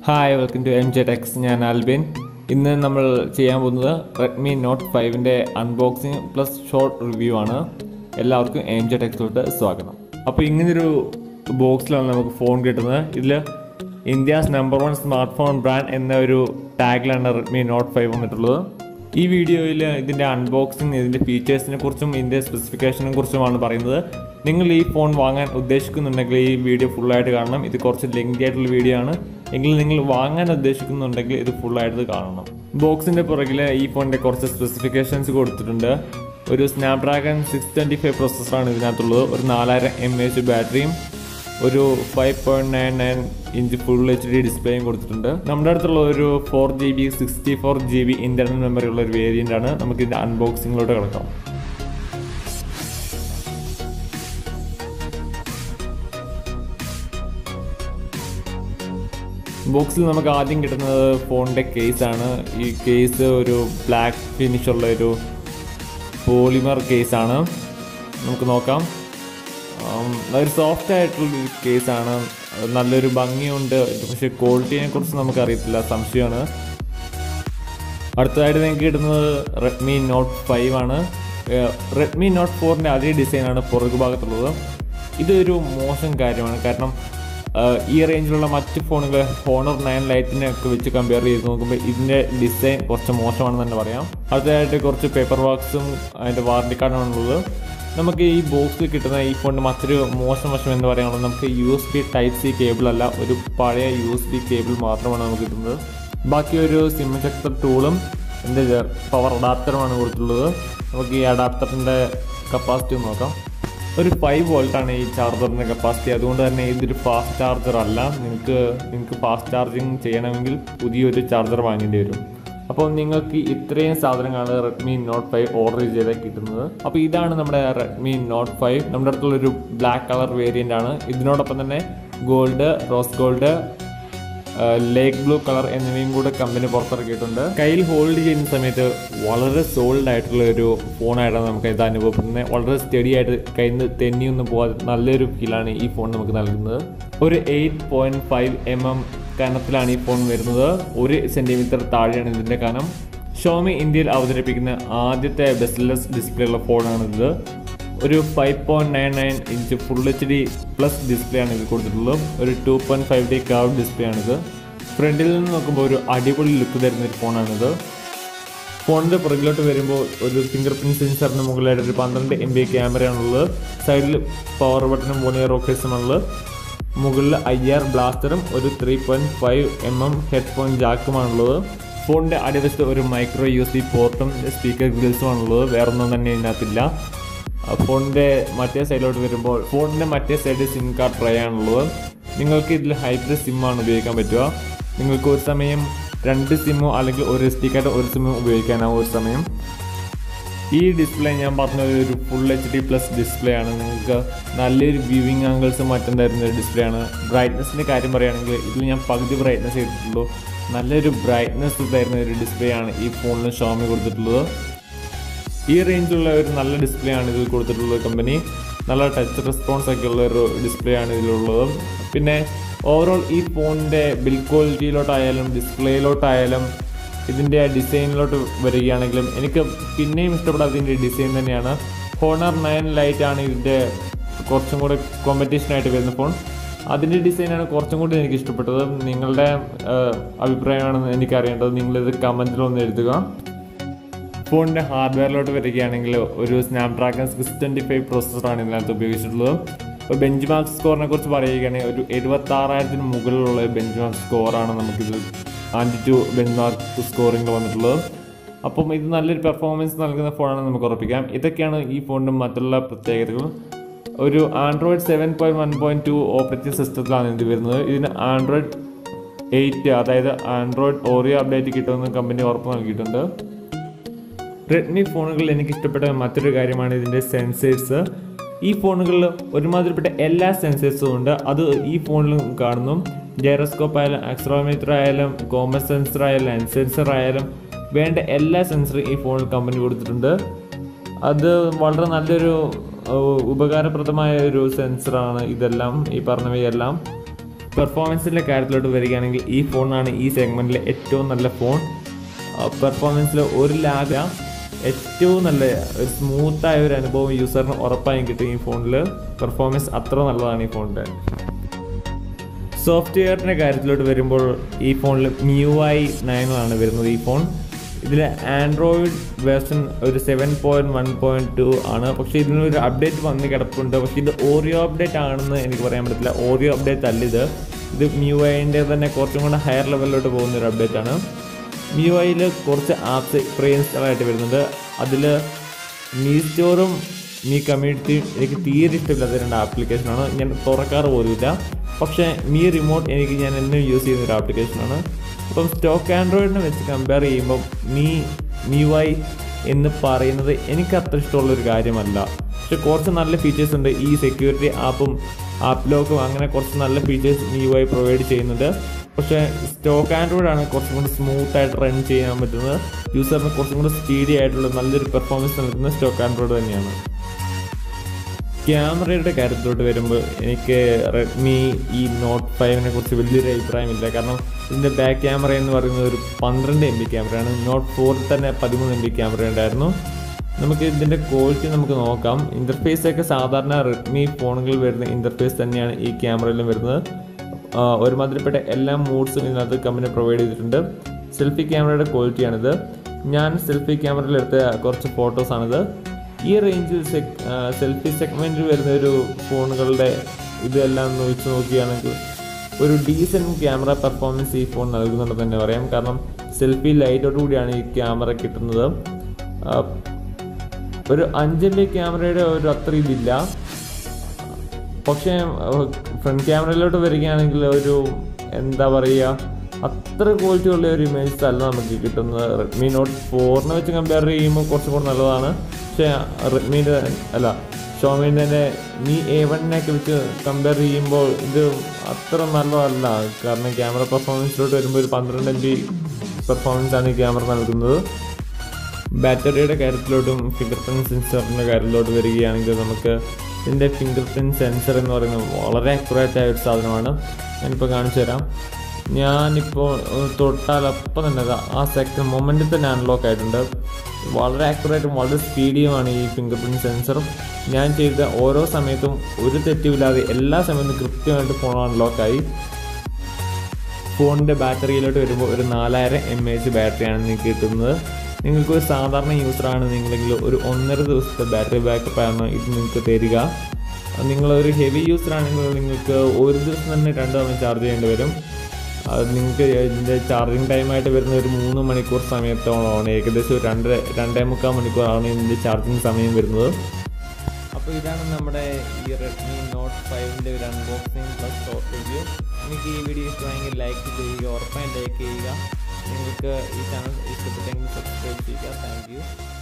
hi welcome to M J techs ഞാൻ ആൽബിൻ ഇന്ന് നമ്മൾ ചെയ്യാൻ പോകുന്നത് റെഡ്മി നോട്ട് ഫൈവിൻ്റെ അൺബോക്സിങ് പ്ലസ് ഷോർട്ട് റിവ്യൂ ആണ് എല്ലാവർക്കും എം ജെ ടെക്സിലോട്ട് സ്വാഗതം അപ്പോൾ ഇങ്ങനൊരു ബോക്സിലാണ് നമുക്ക് ഫോൺ കിട്ടുന്നത് ഇതിൽ India's number one smart phone brand എന്ന ഒരു ടാഗിലാണ് റെഡ്മി നോട്ട് ഫൈവ് വന്നിട്ടുള്ളത് ഈ വീഡിയോയിൽ ഇതിൻ്റെ അൺബോക്സിങ് ഇതിൻ്റെ ഫീച്ചേഴ്സിനെ കുറിച്ചും ഇതിൻ്റെ സ്പെസിഫിക്കേഷനെ കുറിച്ചുമാണ് പറയുന്നത് നിങ്ങൾ ഈ ഫോൺ വാങ്ങാൻ ഉദ്ദേശിക്കുന്നുണ്ടെങ്കിൽ ഈ വീഡിയോ ഫുള്ളായിട്ട് കാണണം ഇത് കുറച്ച് ലെങ്തി ആയിട്ടുള്ള വീഡിയോ ആണ് എങ്കിൽ നിങ്ങൾ വാങ്ങാൻ ഉദ്ദേശിക്കുന്നുണ്ടെങ്കിൽ ഇത് ഫുള്ളായിട്ട് കാണണം ബോക്സിൻ്റെ പുറകിൽ ഈ ഫോണിൻ്റെ കുറച്ച് സ്പെസിഫിക്കേഷൻസ് കൊടുത്തിട്ടുണ്ട് ഒരു സ്നാപ്ഡ്രാഗൺ സിക്സ് ട്വൻറ്റി ഫൈവ് പ്രോസസ്സറാണ് ഇതിനകത്തുള്ളത് ഒരു നാലായിരം എം എച്ച് ബാറ്ററിയും ഒരു five point nine nine inch full H D ഡിസ്പ്ലേയും കൊടുത്തിട്ടുണ്ട് നമ്മുടെ അടുത്തുള്ള ഒരു four G B sixty four G B internal memory ഉള്ള ഒരു വേരിയന്റ് ആണ് നമുക്ക് ഇതിന്റെ അൺബോക്സിങ്ങിലോട്ട് കിടക്കാം ബോക്സിൽ നമുക്ക് ആദ്യം കിട്ടുന്നത് ഫോണിന്റെ കേസ് ആണ് ഈ കേസ് ഒരു ബ്ലാക്ക് ഫിനിഷ് ഉള്ള ഒരു പോളിമർ കേസാണ് നമുക്ക് നോക്കാം ഉം, ഒരു സോഫ്റ്റ് ആയിട്ടുള്ള ഒരു കേസാണ് നല്ലൊരു ഭംഗിയുണ്ട് പക്ഷേ ക്വാളിറ്റിയെ കുറിച്ച് നമുക്ക് അറിയത്തില്ല സംശയമാണ് അടുത്തതായിട്ട് നിങ്ങൾക്ക് കിട്ടുന്നത് റെഡ്മി നോട്ട് ഫൈവ് ആണ് റെഡ്മി നോട്ട് ഫോറിൻ്റെ അതേ ഡിസൈനാണ് പുറകു ഭാഗത്തുള്ളത് ഇതൊരു മോശം കാര്യമാണ് കാരണം ഏഹ്, ഈ റേഞ്ചിലുള്ള മറ്റ് ഫോണുകൾ ഹോണർ നയൻ ലൈറ്റിനെ ഒക്കെ വെച്ച് കമ്പയർ ചെയ്ത് നോക്കുമ്പോൾ ഇതിൻ്റെ ഡിസൈൻ കുറച്ച് മോശമാണെന്ന് തന്നെ പറയാം അടുത്തതായിട്ട് കുറച്ച് പേപ്പർ വർക്ക്സും അതിൻ്റെ വാറണ്ടി കാർഡാണുള്ളത് നമുക്ക് ഈ ബോക്സിൽ കിട്ടുന്ന ഈ ഫോണിൻ്റെ മറ്റൊരു മോശം വശം എന്ന് പറയുകയാണെങ്കിൽ നമുക്ക് U S B type C cable അല്ല ഒരു പഴയ യു എസ് ബി കേബിൾ മാത്രമാണ് നമുക്ക് കിട്ടുന്നത് ബാക്കി ഒരു സിം ചെക്ടർ ടൂളും എൻ്റെ പവർ അഡാപ്റ്ററുമാണ് കൊടുത്തിട്ടുള്ളത് നമുക്ക് ഈ അഡാപ്റ്ററിൻ്റെ കപ്പാസിറ്റി നോക്കാം ഒരു ഫൈവ് വോൾട്ടാണ് ഈ ചാർജറിൻ്റെ കപ്പാസിറ്റി അതുകൊണ്ട് തന്നെ ഇതൊരു ഫാസ്റ്റ് ചാർജർ അല്ല നിങ്ങൾക്ക് നിങ്ങൾക്ക് ഫാസ്റ്റ് ചാർജിങ് ചെയ്യണമെങ്കിൽ പുതിയൊരു ചാർജർ വാങ്ങേണ്ടി വരും അപ്പോൾ നിങ്ങൾക്ക് ഇത്രയും സാധനങ്ങളാണ് റെഡ്മി നോട്ട് ഫൈവ് ഓർഡർ ചെയ്താൽ കിട്ടുന്നത് അപ്പോൾ ഇതാണ് നമ്മുടെ റെഡ്മി നോട്ട് ഫൈവ് നമ്മുടെ അടുത്തുള്ളൊരു ബ്ലാക്ക് കളർ വേരിയൻ്റ് ആണ് ഇതിനോടൊപ്പം തന്നെ gold rose gold lake blue colour എന്നിവയും കൂടെ കമ്പനി പുറത്തിറക്കിയിട്ടുണ്ട് കയ്യിൽ ഹോൾഡ് ചെയ്യുന്ന സമയത്ത് വളരെ സോൾഡ് ആയിട്ടുള്ള ഒരു ഫോണായിട്ടാണ് നമുക്ക് ഇത് അനുഭവപ്പെടുന്നത് വളരെ സ്റ്റഡി ആയിട്ട് കയ്യിൽ നിന്ന് തെന്നിയൊന്നും പോകാതെ നല്ലൊരു ഫീലാണ് ഈ ഫോൺ നമുക്ക് നൽകുന്നത് ഒരു eight point five M M കനത്തിലാണ് ഈ ഫോൺ വരുന്നത് ഒരു സെന്റിമീറ്റർ താഴെയാണ് ഇതിന്റെ കനം ഷോമി ഇന്ത്യയിൽ അവതരിപ്പിക്കുന്ന ആദ്യത്തെ ബെസ്റ്റ്ലെസ് ഡിസ്പ്ലേ ഉള്ള ഫോണാണിത് ഒരു five point nine nine inch full H D plus display ആണ് ഇത് കൊടുത്തിട്ടുള്ളത് ഒരു two point five D curve display ആണിത് ഫ്രണ്ടിൽ നിന്ന് നോക്കുമ്പോൾ ഒരു അടിപൊളി ലുക്ക് തരുന്ന ഒരു ഫോണാണിത് ഫോണിന്റെ പുറകിലോട്ട് വരുമ്പോൾ ഒരു ഫിംഗർ പ്രിന്റ് സെൻസറിന് മുകളിലായിട്ട് ഒരു പന്ത്രണ്ട് എം ബി ക്യാമറയാണുള്ളത് സൈഡിൽ പവർ ബട്ടണും മോണിയർ റോക്കേഴ്സുമാണുള്ളത് മുകളിൽ ഐ ആർ ബ്ലാസ്റ്ററും ഒരു three point five M M headphone ജാക്കുമാണുള്ളത് ഫോണിന്റെ അടിവശത്ത് ഒരു മൈക്രോ യു എസ് ബി പോർട്ടും സ്പീക്കർ ഗ്രിൽസുമാണുള്ളത് വേറൊന്നും തന്നെ ഇതിനകത്തില്ല ആ ഫോണിന്റെ മറ്റേ സൈഡിലോട്ട് വരുമ്പോൾ ഫോണിന്റെ മറ്റേ സൈഡിൽ സിം കാർഡ് ട്രേ ആണുള്ളത് നിങ്ങൾക്ക് ഇതിൽ ഹൈബ്രിഡ് സിം ആണ് ഉപയോഗിക്കാൻ പറ്റുക നിങ്ങൾക്ക് ഒരു സമയം രണ്ട് സിമ്മോ അല്ലെങ്കിൽ ഒരു എസ് ഡി കാർഡ് ഒരു സിമ്മോ ഉപയോഗിക്കാനാവും ഒരു സമയം ഈ ഡിസ്പ്ലേ ഞാൻ പറഞ്ഞ ഒരു full H D plus display ആണ് നിങ്ങൾക്ക് നല്ലൊരു വ്യൂവിങ് ആംഗിൾസ് മറ്റും തരുന്ന ഒരു ഡിസ്പ്ലേ ആണ് ബ്രൈറ്റ്നസിൻ്റെ കാര്യം പറയുകയാണെങ്കിൽ ഇതിൽ ഞാൻ പകുതി ബ്രൈറ്റ്നസ് ചെയ്തിട്ടുള്ളൂ നല്ലൊരു ബ്രൈറ്റ്നസ് തരുന്ന ഒരു ഡിസ്പ്ലേ ആണ് ഈ ഫോണിൽ ഷോമി കൊടുത്തിട്ടുള്ളത് ഈ റേഞ്ചിലുള്ള ഒരു നല്ല ഡിസ്പ്ലേ ആണ് ഇതിൽ കൊടുത്തിട്ടുള്ളത് കമ്പനി നല്ല ടച്ച് റെസ്പോൺസ് ഒക്കെ ഉള്ള ഒരു ഡിസ്പ്ലേ ആണ് ഇതിലുള്ളത് പിന്നെ ഓവറോൾ ഈ ഫോണിൻ്റെ ബിൽ ക്വാളിറ്റിയിലോട്ടായാലും ഡിസ്പ്ലേയിലോട്ടായാലും ഇതിൻ്റെ ഡിസൈനിലോട്ട് വരികയാണെങ്കിലും എനിക്ക് പിന്നെയും ഇഷ്ടപ്പെടാത്ത ഇതിൻ്റെ ഡിസൈൻ തന്നെയാണ് ഹോണർ നയൻ ലൈറ്റ് ആണ് ഇതിൻ്റെ കുറച്ചും കൂടെ കോമ്പറ്റീഷൻ ആയിട്ട് വരുന്ന ഫോൺ അതിൻ്റെ ഡിസൈനാണ് കുറച്ചും കൂടി എനിക്ക് ഇഷ്ടപ്പെട്ടത് നിങ്ങളുടെ ആ, അഭിപ്രായമാണെന്ന് എനിക്കറിയേണ്ടത് നിങ്ങളിത് കമൻറ്റിലൊന്ന് എഴുതുക ഫോണിൻ്റെ ഹാർഡ്വെയറിലോട്ട് വരികയാണെങ്കിൽ ഒരു സ്നാപ്ഡ്രാഗൺ സിക്സ് ട്വൻറ്റി ഫൈവ് പ്രോസസ്സറാണ് ഇതിനകത്ത് ഉപയോഗിച്ചിട്ടുള്ളത് ഒരു ബെഞ്ച് മാർക്ക് സ്കോറിനെ കുറിച്ച് പറയുകയാണെങ്കിൽ ഒരു എഴുപത്തി ആറായിരത്തിന് മുകളിലുള്ള ബെഞ്ച് മാർക്ക് സ്കോറാണ് നമുക്കിത് AnTuTu bench mark scoring വന്നിട്ടുള്ളത് അപ്പം ഇത് നല്ലൊരു പെർഫോമൻസ് നൽകുന്ന ഫോണാണെന്ന് നമുക്ക് ഉറപ്പിക്കാം ഇതൊക്കെയാണ് ഈ ഫോണിൻ്റെ മറ്റുള്ള പ്രത്യേകതകൾ ഒരു Android seven point one point two operating സിസ്റ്റത്തിലാണ് ഇത് വരുന്നത് ഇതിന് ആൻഡ്രോയിഡ് എയ്റ്റ് അതായത് ആൻഡ്രോയിഡ് ഓറിയോ അപ്ഡേറ്റ് കിട്ടുമെന്ന് കമ്പനി ഉറപ്പ് നൽകിയിട്ടുണ്ട് റെഡ്മി ഫോണുകളിൽ എനിക്ക് ഇഷ്ടപ്പെട്ട മറ്റൊരു കാര്യമാണ് ഇതിൻ്റെ സെൻസേഴ്സ് ഈ ഫോണുകളിൽ ഒരുമാതിരിപ്പെട്ട എല്ലാ സെൻസേഴ്സും ഉണ്ട് അത് ഈ ഫോണിലും കാണുന്നു ജൈറോസ്കോപ്പ് ആയാലും ആക്സറോമീറ്റർ ആയാലും കോമൺ സെൻസർ ആയാലും ലെൻസ് സെൻസർ ആയാലും വേണ്ട എല്ലാ സെൻസറും ഈ ഫോണിൽ കമ്പനി കൊടുത്തിട്ടുണ്ട് അത് വളരെ നല്ലൊരു ഏഹ്, ഉപകാരപ്രദമായ ഒരു സെൻസറാണ് ഇതെല്ലാം ഈ പറഞ്ഞവയെല്ലാം പെർഫോമൻസിൻ്റെ കാര്യത്തിലോട്ട് വരികയാണെങ്കിൽ ഈ ഫോണാണ് ഈ സെഗ്മെൻറ്റിലെ ഏറ്റവും നല്ല ഫോൺ പെർഫോമൻസിൽ ഒരു ലാഗ ഏറ്റവും നല്ല ഒരു സ്മൂത്തായ ഒരു അനുഭവം യൂസറിന് ഉറപ്പായും കിട്ടും ഈ ഫോണിൽ പെർഫോമൻസ് അത്ര നല്ലതാണ് ഈ ഫോണിൻ്റെ സോഫ്റ്റ്വെയറിൻ്റെ കാര്യത്തിലോട്ട് വരുമ്പോൾ ഈ ഫോണിൽ മ്യു ഐ നയനാണ് വരുന്നത് ഈ ഫോൺ ഇതിൽ ആൻഡ്രോയിഡ് വേർഷൻ ഒരു seven point one point two ആണ് പക്ഷേ ഇതിനൊരു അപ്ഡേറ്റ് വന്ന് കിടപ്പുണ്ട് പക്ഷേ ഇത് ഓറിയോ അപ്ഡേറ്റ് ആണെന്ന് എനിക്ക് പറയാൻ പറ്റത്തില്ല ഓറിയോ അപ്ഡേറ്റ് അല്ല ഇത് ഇത് മ്യു ഐൻ്റെ തന്നെ കുറച്ചും കൂടെ ഹയർ ലെവലിലോട്ട് പോകുന്ന ഒരു അപ്ഡേറ്റ് ആണ് മ്യു ഐയിൽ കുറച്ച് ആപ്സ് പ്രീ ഇൻസ്റ്റാൾ ആയിട്ട് വരുന്നുണ്ട് അതിൽ മീ സ്റ്റോറും മീ കമ്മ്യൂണിറ്റിയും എനിക്ക് തീരെ ഇഷ്ടമില്ലാത്ത രണ്ട് ആപ്ലിക്കേഷനാണ് ഞാൻ തുറക്കാറ് പോലുമില്ല പക്ഷേ മീ റിമോട്ട് എനിക്ക് ഞാൻ എന്നും യൂസ് ചെയ്യുന്ന ഒരു ആപ്ലിക്കേഷനാണ് അപ്പം സ്റ്റോക്ക് ആൻഡ്രോയിഡിനെ വെച്ച് കമ്പയർ ചെയ്യുമ്പോൾ മീ മീ വൈ എന്ന് പറയുന്നത് എനിക്ക് അത്ര ഇഷ്ടമുള്ളൊരു കാര്യമല്ല പക്ഷെ കുറച്ച് നല്ല ഫീച്ചേഴ്സ് ഉണ്ട് ഈ സെക്യൂരിറ്റി ആപ്പും ആപ്പ് ലോക്കും അങ്ങനെ കുറച്ച് നല്ല ഫീച്ചേഴ്സ് മീ വൈ പ്രൊവൈഡ് ചെയ്യുന്നുണ്ട് പക്ഷേ സ്റ്റോക്ക് ആൻഡ്രോയിഡ് ആണ് കുറച്ചും കൂടി സ്മൂത്ത് ആയിട്ട് റൺ ചെയ്യാൻ പറ്റുന്നത് യൂസറിന് കുറച്ചും കൂടി സ്പീഡി ആയിട്ടുള്ള നല്ലൊരു പെർഫോമൻസ് നൽകുന്ന സ്റ്റോക്ക് ആൻഡ്രോയിഡ് തന്നെയാണ് ക്യാമറയുടെ കാര്യത്തിലോട്ട് വരുമ്പോൾ എനിക്ക് റെഡ്മി ഈ നോട്ട് ഫൈവിനെ കുറിച്ച് വലിയൊരു അഭിപ്രായമില്ല കാരണം ഇതിൻ്റെ ബാക്ക് ക്യാമറ എന്ന് പറയുന്നത് ഒരു പന്ത്രണ്ട് എം ബി ക്യാമറയാണ് നോട്ട് ഫോറിൽ തന്നെ പതിമൂന്ന് എം ബി ക്യാമറ ഉണ്ടായിരുന്നു നമുക്ക് ഇതിൻ്റെ ക്വാളിറ്റി നമുക്ക് നോക്കാം ഇൻ്റർഫേസ് ഒക്കെ സാധാരണ റെഡ്മി ഫോണുകളിൽ വരുന്ന ഇൻ്റർഫേസ് തന്നെയാണ് ഈ ക്യാമറയിലും വരുന്നത് ആ, ഒരുമാതിരിപ്പെട്ട എല്ലാ മൂഡ്സും ഇതിനകത്ത് കമ്പനി പ്രൊവൈഡ് ചെയ്തിട്ടുണ്ട് സെൽഫി ക്യാമറയുടെ ക്വാളിറ്റിയാണിത് ഞാൻ സെൽഫി ക്യാമറയിൽ എടുത്ത കുറച്ച് ഫോട്ടോസാണിത് ഈ റേഞ്ചിൽ സെൽഫി സെഗ്മെൻറ്റിൽ വരുന്ന ഒരു ഫോണുകളുടെ ഇതെല്ലാം ഒന്ന് വെച്ച് നോക്കുകയാണെങ്കിൽ ഒരു ഡീസൻറ്റ് ക്യാമറ പെർഫോമൻസ് ഈ ഫോൺ നൽകുന്നുണ്ടെന്ന് തന്നെ പറയാം കാരണം സെൽഫി ലൈറ്റോടു കൂടിയാണ് ഈ ക്യാമറ കിട്ടുന്നത് ആ, ഒരു അഞ്ച് എം ബി ക്യാമറയുടെ ഒരു അത്ര ഇതില്ല പക്ഷേ ഫ്രണ്ട് ക്യാമറയിലോട്ട് വരികയാണെങ്കിൽ ഒരു എന്താ പറയുക അത്ര ക്വാളിറ്റി ഉള്ള ഒരു ഇമേജ് അല്ല നമുക്ക് കിട്ടുന്നത് റെഡ്മി നോട്ട് ഫോറിനെ വെച്ച് കമ്പയർ ചെയ്യുമ്പോൾ കുറച്ചും കൂടെ നല്ലതാണ് പക്ഷേ റെഡ്മീൻ്റെ അല്ല ഷോമീൻ്റെ തന്നെ മീ എ വണ്ണിനൊക്കെ വെച്ച് കമ്പയർ ചെയ്യുമ്പോൾ ഇത് അത്ര നല്ലതല്ല കാരണം ക്യാമറ പെർഫോമൻസിലോട്ട് വരുമ്പോൾ ഒരു പന്ത്രണ്ട് എം ബി പെർഫോമൻസ് ആണ് ഈ ക്യാമറ നൽകുന്നത് ബാറ്ററിയുടെ കാര്യത്തിലോട്ടും ഫിംഗർ പ്രിൻറ്റ് സെൻസറിൻ്റെ കാര്യത്തിലോട്ട് വരികയാണെങ്കിൽ നമുക്ക് ഇതിൻ്റെ ഫിംഗർ പ്രിൻറ്റ് സെൻസർ എന്ന് പറയുന്നത് വളരെ അക്യുറേറ്റ് ആയ ഒരു സാധനമാണ് ഞാനിപ്പോൾ കാണിച്ചു തരാം ഞാനിപ്പോൾ ഏഹ്, തൊട്ടാൽ അപ്പം തന്നെ ദാ ആ സെക്കൻഡ് മൊമെൻറ്റിൽ തന്നെ അൺലോക്ക് ആയിട്ടുണ്ട് വളരെ അക്യുറേറ്റും വളരെ സ്പീഡിയുമാണ് ഈ ഫിംഗർ പ്രിൻറ്റ് സെൻസർ ഞാൻ ചെയ്ത ഓരോ സമയത്തും ഒരു തെറ്റുമില്ലാതെ എല്ലാ സമയത്തും കൃത്യമായിട്ട് ഫോൺ അൺലോക്കായി ഫോണിൻ്റെ ബാറ്ററിയിലോട്ട് വരുമ്പോൾ ഒരു നാലായിരം എം എച്ച് ബാറ്ററിയാണ് നിങ്ങൾക്ക് കിട്ടുന്നത് നിങ്ങൾക്ക് ഒരു സാധാരണ യൂസറാണ് നിങ്ങളെങ്കിൽ ഒരു ഒന്നര ദിവസത്തെ ബാറ്ററി ബാക്കപ്പ് ആണ് ഇത് നിങ്ങൾക്ക് തരിക നിങ്ങളൊരു ഹെവി യൂസറാണെങ്കിൽ നിങ്ങൾക്ക് ഒരു ദിവസം തന്നെ രണ്ട് തവണ ചാർജ് ചെയ്യേണ്ടി വരും അത് നിങ്ങൾക്ക് ഇതിൻ്റെ ചാർജിങ് ടൈമായിട്ട് വരുന്ന ഒരു മൂന്ന് മണിക്കൂർ സമയത്തോളമാണ് ഏകദേശം ഒരു രണ്ട് രണ്ടേ മുക്കാൽ മണിക്കൂറാണ് ഇതിൻ്റെ ചാർജിങ് സമയം വരുന്നത് അപ്പോൾ ഇതാണ് നമ്മുടെ ഈ റെഡ്മി നോട്ട് ഫൈവിൻ്റെ ഒരു അൺബോക്സിങ് പ്ലസ് ഷോർട്ട് റിവ്യൂ നിങ്ങൾക്ക് ഈ വീഡിയോ ഇഷ്ടമായെങ്കിൽ ലൈക്ക് ചെയ്യുക ഉറപ്പായും ലൈക്ക് ചെയ്യുക നിങ്ങൾക്ക് ഈ ചാനൽ ഇഷ്ടപ്പെട്ടെങ്കിൽ സബ്സ്ക്രൈബ് ചെയ്യുക താങ്ക് യു